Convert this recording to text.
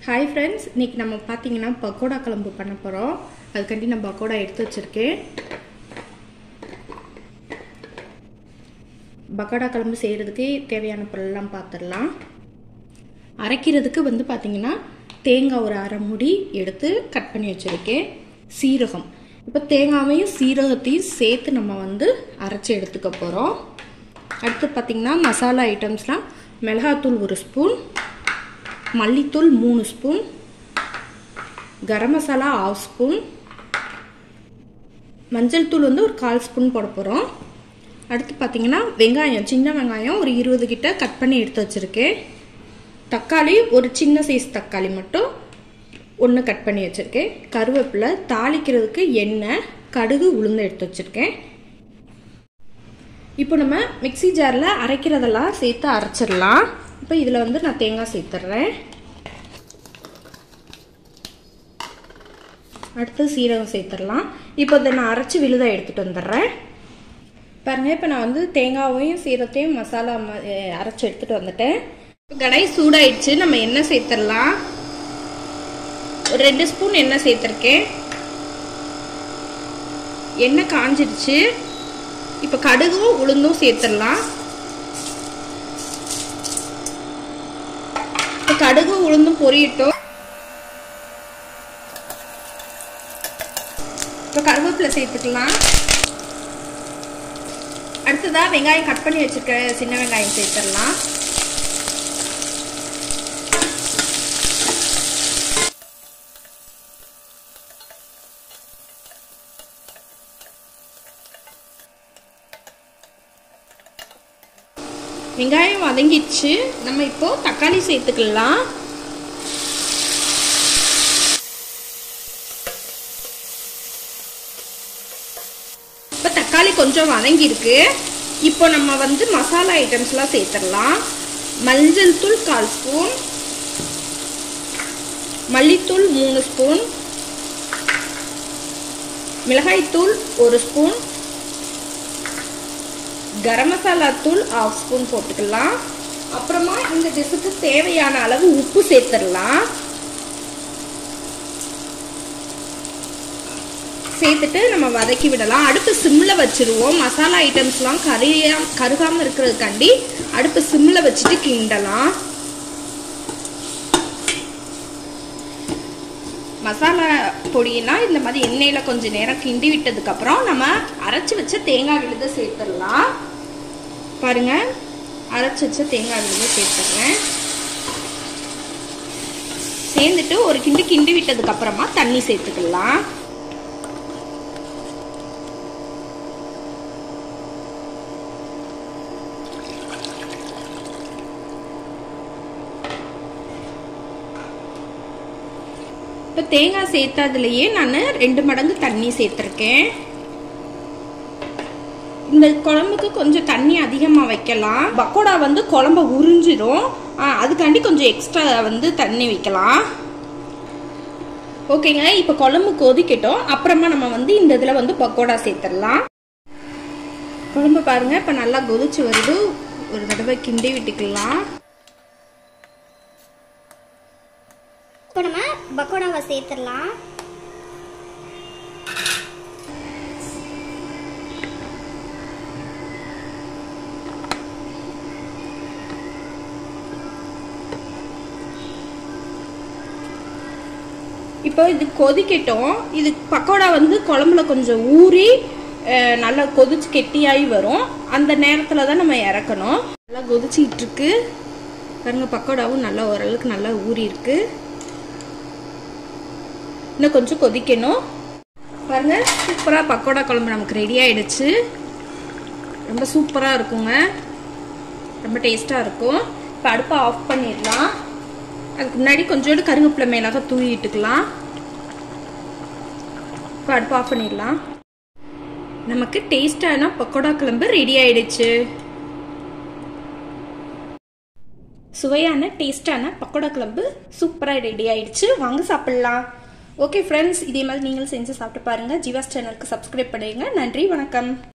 hi friends இன்னைக்கு நம்ம பார்த்தீங்கன்னா பக்கோடா குழம்பு பண்ண போகிறோம் அதுக்காண்டி நான் பக்கோடா எடுத்து வச்சுருக்கேன் பக்கோடா குழம்பு செய்கிறதுக்கு தேவையான பொருள்லாம் பார்த்துடலாம் அரைக்கிறதுக்கு வந்து பார்த்தீங்கன்னா தேங்காய் ஒரு அரை முடி எடுத்து கட் பண்ணி வச்சுருக்கேன் சீரகம் இப்போ தேங்காவையும் சீரகத்தையும் சேர்த்து நம்ம வந்து அரைச்சி எடுத்துக்க போகிறோம் அடுத்து பார்த்திங்கன்னா மசாலா ஐட்டம்ஸ்லாம் மிளகாத்தூள் ஒரு ஸ்பூன் மல்லித்தூள் மூணு spoon garam masala half spoon மஞ்சள் தூள் வந்து ஒரு கால் ஸ்பூன் போட போகிறோம் அடுத்து பார்த்தீங்கன்னா வெங்காயம் சின்ன வெங்காயம் ஒரு இருபது கிட்ட கட் பண்ணி எடுத்து வச்சுருக்கேன் தக்காளி ஒரு சின்ன சைஸ் தக்காளி மட்டும் ஒன்று கட் பண்ணி வச்சுருக்கேன் கருவேப்பிலை தாளிக்கிறதுக்கு எண்ணெய் கடுகு உளுந்து எடுத்து வச்சுருக்கேன் இப்போ நம்ம மிக்சி ஜாரில் அரைக்கிறதெல்லாம் சேர்த்து அரைச்சிடலாம் இப்போ இதில் வந்து நான் தேங்காய் சேர்த்துட்றேன் அடுத்து சீரகம் சேர்த்துடலாம் இப்போ இதை நான் அரைச்சி விழுதாக எடுத்துகிட்டு வந்துடுறேன் பாருங்கள் இப்போ நான் வந்து தேங்காவையும் சீரகத்தையும் மசாலா அரைச்சி எடுத்துகிட்டு வந்துட்டேன் இப்போ கடாய் சூடாயிடுச்சு நம்ம எண்ணெய் சேர்த்துடலாம் ஒரு ரெண்டு ஸ்பூன் எண்ணெய் சேர்த்துருக்கேன் எண்ணெய் காஞ்சிடுச்சு இப்போ கடுகும் உளுந்தும் சேர்த்துடலாம் இப்போ கடுகு உளுந்தும் பொரியட்டும் இப்போ கருவேப்பிலை சேர்த்துக்கலாம் அடுத்ததா வெங்காயம் கட் பண்ணி வச்சிருக்க சின்ன வெங்காயம் சேர்த்துடலாம் வெங்காயம் வதங்கிடுச்சு நம்ம இப்போ தக்காளி சேர்த்துக்கலாம் இப்போ தக்காளி கொஞ்சம் வதங்கியிருக்கு இப்போ நம்ம வந்து மசாலா ஐட்டம்ஸ்லாம் சேர்த்துடலாம் மஞ்சள் தூள் கால் ஸ்பூன் மல்லித்தூள் மூணு ஸ்பூன் மிளகாய்த்தூள் ஒரு ஸ்பூன் கரம் மசாலா தூள் ஆஃப் ஸ்பூன் போட்டுக்கலாம் அப்புறமா இந்த டிஷ்ஷுக்கு தேவையான அளவு உப்பு சேர்த்துடலாம் சேர்த்துட்டு நம்ம வதக்கி விடலாம் அடுப்பு சிம்மில் வச்சுருவோம் மசாலா ஐட்டம்ஸ்லாம் கரியா கருகாமல் இருக்கிறதுக்காண்டி அடுப்பு சிம்மில் வச்சுட்டு கிண்டலாம் மசாலா பொடினா இந்த மாதிரி எண்ணெயில் கொஞ்சம் நேரம் கிண்டி விட்டதுக்கப்புறம் நம்ம அரைச்சி வச்ச தேங்காய் விழுத சேர்த்துடலாம் பாருங்க அரைச்சி வச்ச தேங்காய் விழுத சேர்த்துடுறேன் சேர்ந்துட்டு ஒரு கிண்டு கிண்டி விட்டதுக்கப்புறமா தண்ணி சேர்த்துக்கலாம் இப்போ தேங்காய் சேர்த்ததுலையே நான் ரெண்டு மடங்கு தண்ணி சேர்த்துருக்கேன் இந்த குழம்புக்கு கொஞ்சம் தண்ணி அதிகமாக வைக்கலாம் பக்கோடா வந்து குழம்ப உறிஞ்சிடும் அதுக்காண்டி கொஞ்சம் எக்ஸ்ட்ரா வந்து தண்ணி வைக்கலாம் ஓகேங்க இப்போ குழம்பு கொதிக்கட்டும் அப்புறமா நம்ம வந்து இந்த இதில் வந்து பக்கோடா சேர்த்துடலாம் குழம்பு பாருங்க இப்போ நல்லா கொதிச்சு வருது ஒரு தடவை கிண்டி விட்டுக்கலாம் இப்போ நம்ம பக்கோடாவை சேர்த்துடலாம் இப்போ இது கொதிக்கட்டும் இது பக்கோடா வந்து குழம்புல கொஞ்சம் ஊறி நல்லா கொதிச்சு கெட்டியாகி வரும் அந்த நேரத்தில் தான் நம்ம இறக்கணும் நல்லா கொதிச்சிட்டு இருக்கு பாருங்க பக்கோடாவும் நல்லா ஓரளவுக்கு நல்லா ஊறி இருக்கு இன்னும் கொஞ்சம் கொதிக்கணும் பாருங்க சூப்பராக பக்கோடா குழம்பு நமக்கு ரெடி ஆயிடுச்சு ரொம்ப சூப்பராக இருக்குங்க ரொம்ப டேஸ்ட்டாக இருக்கும் இப்போ அடுப்பை ஆஃப் பண்ணிடலாம் அதுக்கு முன்னாடி கொஞ்சோண்டு கருவேப்பிலை மேலாக தூவிட்டுக்கலாம் இப்போ அடுப்பு ஆஃப் பண்ணிடலாம் நமக்கு டேஸ்டான பக்கோடா குழம்பு ரெடி ஆயிடுச்சு சுவையான டேஸ்டான பக்கோடா குழம்பு சூப்பராக ரெடி ஆயிடுச்சு வாங்க சாப்பிட்லாம் ஓகே ஃப்ரெண்ட்ஸ் இதே மாதிரி நீங்களும் செஞ்சு சாப்பிட்டு பாருங்கள் ஜீவாஸ் சேனலுக்கு சப்ஸ்கிரைப் பண்ணுங்க நன்றி வணக்கம்